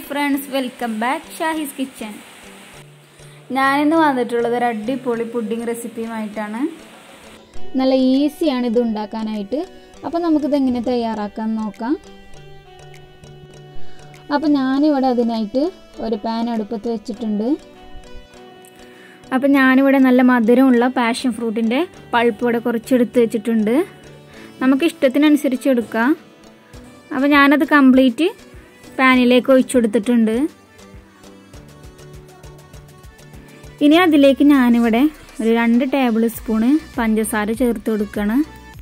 friends welcome back Shahi's kitchen ഞാനിന്ന് വന്നിട്ടുള്ളത് ഒരു അടിപൊളി പുഡിംഗ് റെസിപ്പിയുമായിട്ടാണ് നല്ല ഈസിയാണ് ഇത് ഉണ്ടാക്കാനായിട്ട് അപ്പോൾ നമുക്കിത് എങ്ങനെ തയ്യാറാക്കാൻ നോക്കാം അപ്പോൾ ഞാനിവിടെ അതിനായിട്ട് ഒരു പാൻ അടുപ്പത്ത് വെച്ചിട്ടുണ്ട് അപ്പം ഞാനിവിടെ നല്ല മധുരമുള്ള പാഷൻ ഫ്രൂട്ടിൻ്റെ പൾപ്പ് ഇവിടെ കുറച്ചെടുത്ത് വെച്ചിട്ടുണ്ട് നമുക്ക് ഇഷ്ടത്തിനനുസരിച്ച് എടുക്കാം അപ്പോൾ ഞാനത് കംപ്ലീറ്റ് പാനിലേക്ക് ഒഴിച്ചു കൊടുത്തിട്ടുണ്ട് ഇനി അതിലേക്ക് ഞാനിവിടെ ഒരു രണ്ട് ടേബിൾ സ്പൂണ് പഞ്ചസാര ചേർത്ത് കൊടുക്കുകയാണ്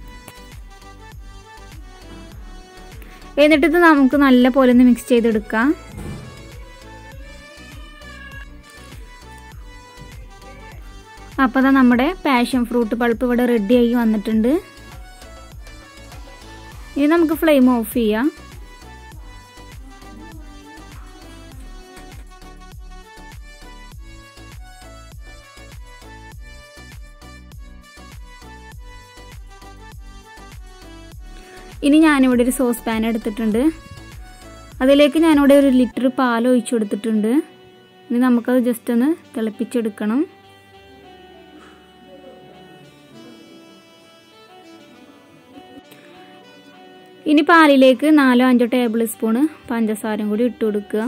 എന്നിട്ടിത് നമുക്ക് നല്ല പോലെ ഒന്ന് മിക്സ് ചെയ്തെടുക്കാം അപ്പോൾ അതാ നമ്മുടെ പാഷൻ ഫ്രൂട്ട് പൾപ്പ് ഇവിടെ റെഡിയായി വന്നിട്ടുണ്ട് ഇനി നമുക്ക് ഫ്ലെയിം ഓഫ് ചെയ്യാം ഇനി ഞാനിവിടെ ഒരു സോസ് പാൻ എടുത്തിട്ടുണ്ട് അതിലേക്ക് ഞാനിവിടെ ഒരു ലിറ്റർ പാൽ ഒഴിച്ചു കൊടുത്തിട്ടുണ്ട് ഇനി നമുക്കത് ജസ്റ്റ് ഒന്ന് തിളപ്പിച്ചെടുക്കണം ഇനി പാലിലേക്ക് നാലോ അഞ്ചോ ടേബിൾ സ്പൂണ് പഞ്ചസാരയും കൂടി ഇട്ട് കൊടുക്കുക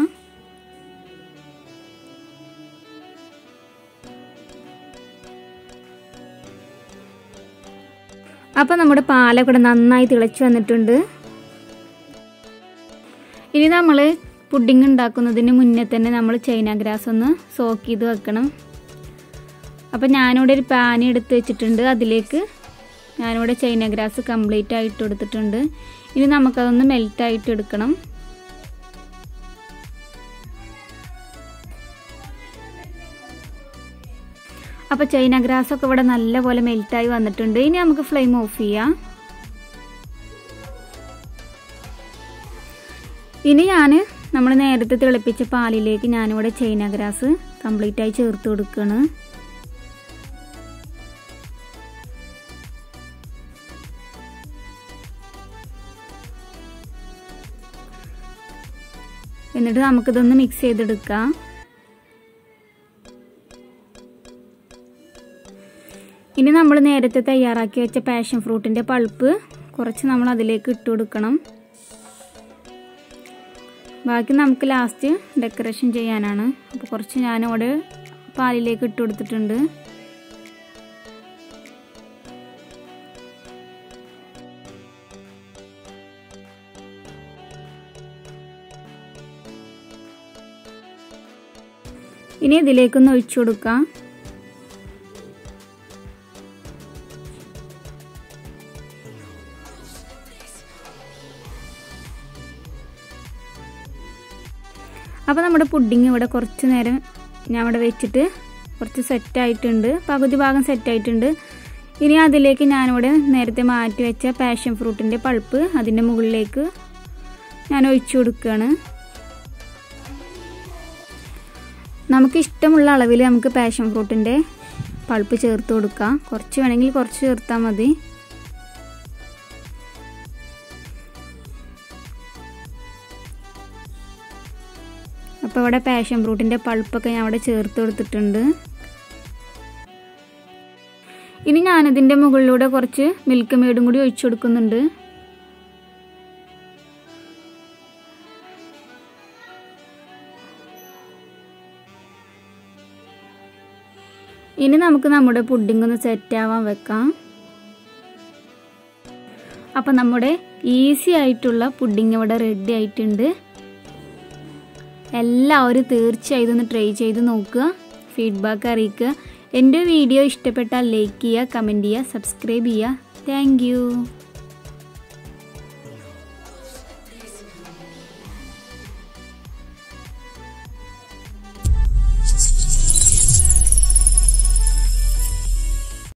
അപ്പോൾ നമ്മുടെ പാലൊക്കെ ഇവിടെ നന്നായി തിളച്ച് വന്നിട്ടുണ്ട് ഇനി നമ്മൾ പുഡിംഗ് ഉണ്ടാക്കുന്നതിന് മുന്നേ തന്നെ നമ്മൾ ചൈന ഗ്രാസ് ഒന്ന് സോക്ക് ചെയ്ത് വെക്കണം അപ്പോൾ ഞാനിവിടെ ഒരു പാൻ എടുത്ത് വെച്ചിട്ടുണ്ട് അതിലേക്ക് ഞാനിവിടെ ചൈന ഗ്രാസ് കംപ്ലീറ്റ് ആയിട്ട് എടുത്തിട്ടുണ്ട് ഇനി നമുക്കതൊന്ന് മെൽറ്റായിട്ട് എടുക്കണം അപ്പോൾ ചൈന ഗ്രാസ് ഒക്കെ ഇവിടെ നല്ലപോലെ മെൽറ്റായി വന്നിട്ടുണ്ട് ഇനി നമുക്ക് ഫ്ലെയിം ഓഫ് ചെയ്യാം ഇനി ഞാൻ നമ്മൾ നേരത്തെ തിളപ്പിച്ച പാലിലേക്ക് ഞാനിവിടെ ചൈന ഗ്രാസ് കംപ്ലീറ്റ് ആയി ചേർത്ത് കൊടുക്കുകയാണ് എന്നിട്ട് നമുക്കിതൊന്ന് മിക്സ് ചെയ്തെടുക്കാം ഇനി നമ്മൾ നേരത്തെ തയ്യാറാക്കി വെച്ച പാഷൻ ഫ്രൂട്ടിൻ്റെ പൾപ്പ് കുറച്ച് നമ്മൾ അതിലേക്ക് ഇട്ട് കൊടുക്കണം ബാക്കി നമുക്ക് ലാസ്റ്റ് ഡെക്കറേഷൻ ചെയ്യാനാണ് അപ്പോൾ കുറച്ച് ഞാനിവിടെ പാലിലേക്ക് ഇട്ട് കൊടുത്തിട്ടുണ്ട് ഇനി ഇതിലേക്കൊന്ന് ഒഴിച്ചു കൊടുക്കാം അപ്പോൾ നമ്മുടെ പുഡിങ് ഇവിടെ കുറച്ച് നേരം ഞാൻ ഇവിടെ വെച്ചിട്ട് കുറച്ച് സെറ്റായിട്ടുണ്ട് പകുതി ഭാഗം സെറ്റായിട്ടുണ്ട് ഇനി അതിലേക്ക് ഞാനിവിടെ നേരത്തെ മാറ്റി വെച്ച പാഷൻ ഫ്രൂട്ടിൻ്റെ പൾപ്പ് അതിൻ്റെ മുകളിലേക്ക് ഞാൻ ഒഴിച്ചു കൊടുക്കുകയാണ് നമുക്ക് ഇഷ്ടമുള്ള അളവിൽ നമുക്ക് പാഷൻ ഫ്രൂട്ടിൻ്റെ പൾപ്പ് ചേർത്ത് കൊടുക്കാം കുറച്ച് വേണമെങ്കിൽ കുറച്ച് ചേർത്താൽ മതി അപ്പോൾ ഇവിടെ പാഷൻ ഫ്രൂട്ടിൻ്റെ പൾപ്പൊക്കെ ഞാൻ അവിടെ ചേർത്ത് കൊടുത്തിട്ടുണ്ട് ഇനി ഞാനതിൻ്റെ മുകളിലൂടെ കുറച്ച് മിൽക്ക് മേഡും കൂടി ഒഴിച്ചു കൊടുക്കുന്നുണ്ട് ഇനി നമുക്ക് നമ്മുടെ പുഡിംഗ് ഒന്ന് സെറ്റ് ആവാൻ വെക്കാം അപ്പം നമ്മുടെ ഈസി ആയിട്ടുള്ള പുഡിംഗ് ഇവിടെ റെഡി ആയിട്ടുണ്ട് എല്ലാവരും തീർച്ചയായും ഒന്ന് ട്രൈ ചെയ്ത് നോക്കുക ഫീഡ്ബാക്ക് അറിയിക്കുക എൻ്റെ വീഡിയോ ഇഷ്ടപ്പെട്ടാൽ ലൈക്ക് ചെയ്യുക കമൻറ്റ് ചെയ്യുക സബ്സ്ക്രൈബ് ചെയ്യുക താങ്ക്